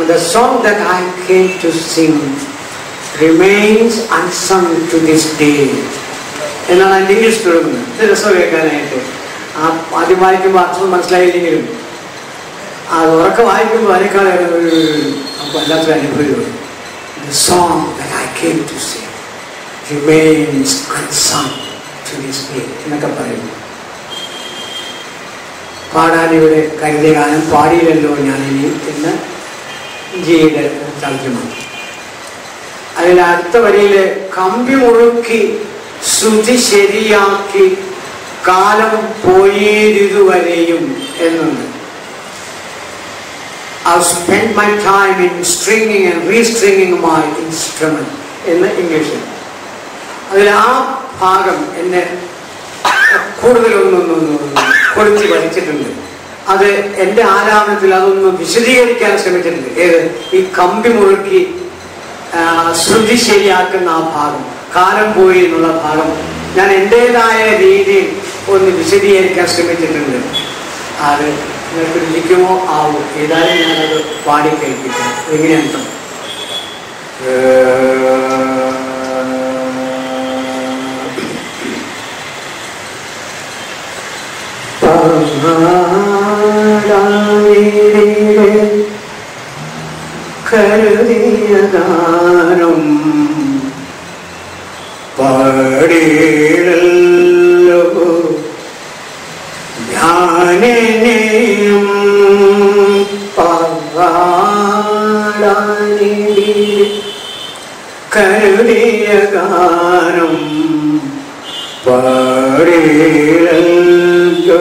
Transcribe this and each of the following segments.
the song that I came to sing remains unsung to this day. എന്നാണ് എൻ്റെ English തുടങ്ങുന്നത് ഇത് രസം കേൾക്കാനായിട്ട് ആ ആദ്യം വായിക്കുമ്പോൾ അർത്ഥം മനസ്സിലായില്ലെങ്കിലും അത് ഉറക്കെ വായിക്കുമ്പോൾ അതിനേക്കാൾ ഒരു വല്ലാത്തൊരു അനുഭവം The song that I came to sing remains unsung to this day എന്നൊക്കെ പറയുന്നു പാടാൻ ഇവിടെ കരുതിയ ഗാനം പാടിയില്ലല്ലോ ഞാൻ ഇനി എന്ന് ജിയുടെ തർജ്ജമാണ് അതിൽ അടുത്ത വരിയില് കമ്പി മുഴുക്കി ശ്രുതി ശരിയാക്കി കാലം പോയതിതുവരെയും എന്നുണ്ട് I spent my time in stringing and restringing my instrument എന്ന് ഇംഗ്ലീഷിൽ അതിൽ ആ ഭാഗം എന്നെ കൂടുതലൊന്നൊന്നും കൊടുത്തി വലിച്ചിട്ടുണ്ട് അത് എൻ്റെ ആലാപനത്തിൽ അതൊന്ന് വിശദീകരിക്കാൻ ശ്രമിച്ചിട്ടുണ്ട് ഏത് ഈ കമ്പി മുറുക്കി ആ, ശ്രുതി ശരിയാക്കുന്ന ആ ഭാഗം കാലം പോയി എന്നുള്ള ഭാഗം ഞാൻ എൻ്റെതായ രീതിയിൽ ഒന്ന് വിശദീകരിക്കാൻ ശ്രമിച്ചിട്ടുണ്ട് അത് നിങ്ങൾക്ക് രുചിക്കുമോ ആവോ ഏതായാലും ഞാനത് പാടി കേൾപ്പിക്കാം എങ്ങനെയാണ് കരുതിയ ഗാനം പാടിയല്ലോ ഞാനെയും പാടാനി കരുതിയ ഗാനം പാടിയല്ലോ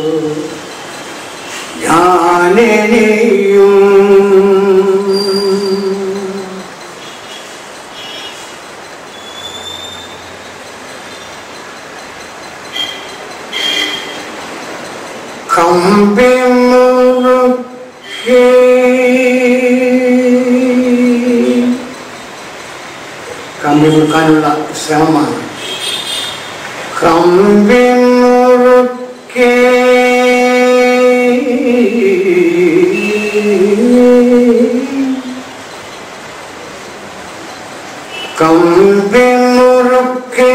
ഞാനെയും കമ്പി മുറുക്കി കമ്പി മുറുക്കാനുള്ള ശ്രമമാണ് കമ്പി മുറുക്കി കമ്പി മുറുക്കി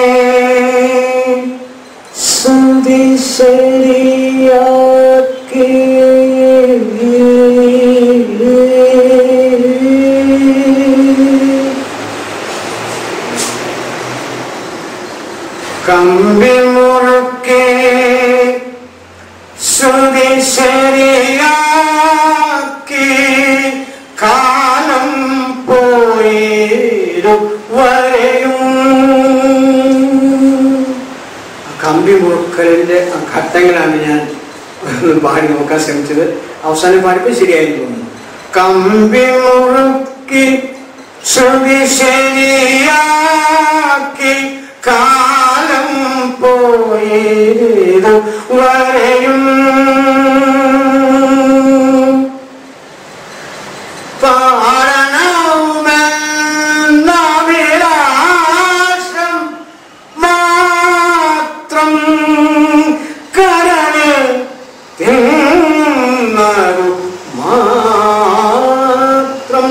സുതി ശരിയാക്കി കമ്പി മുറുക്കി ശ്രുതി ശരിയാക്കി കാലം പോയിരും വരെയും കമ്പി മുറുക്കലിന്റെ ആ ഘട്ടങ്ങളാണ് ഞാൻ ഒന്ന് പാടി നോക്കാൻ ശ്രമിച്ചത് അവസാനം പാടിപ്പോൾ ശരിയായി തോന്നുന്നു കമ്പി മുറുക്കി ശ്രുതി ശരിയാക്കി കാലം പോയത് വരെയും പാടണമെന്നവിലാസം മാത്രം കരണ് തിന്നതു മാത്രം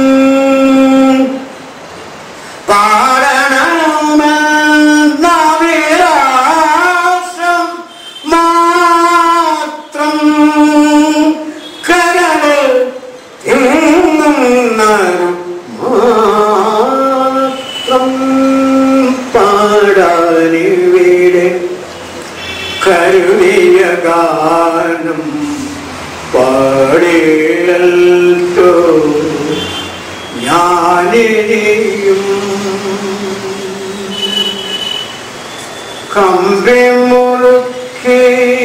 പാടണമെന്നവിലാസം മാത്രം കരണ് തിന്നതു മാത്രം പാടാനിവിടെ കരുണിയ ഗാനം പാടിയല്ലോ ഞാനിനിയും കമ്പി മുറുക്കി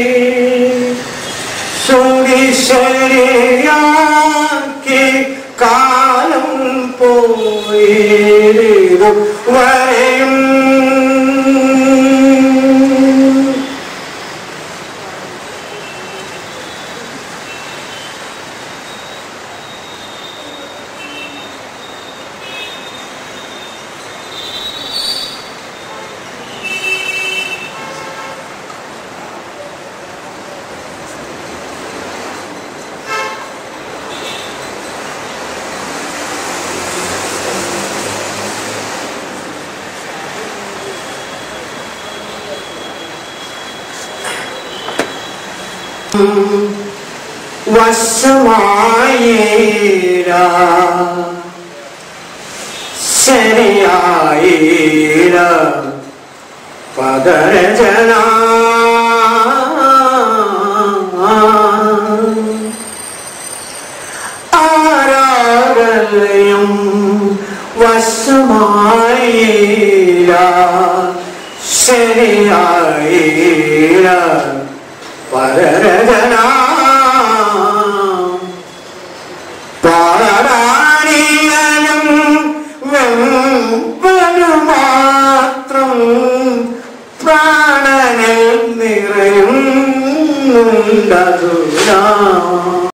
സുടി ശരിയാക്കി കാലം പോയിരുന്നു വരെയും വശമായേര ശരിയായേര പദരചന ആരാധനയും വശമായേര ശരിയായേര പരരചന പാടാനിലും വെമ്പരു മാത്രം പ്രാണനിൽ നിറയുന്നുണ്ടതുനാ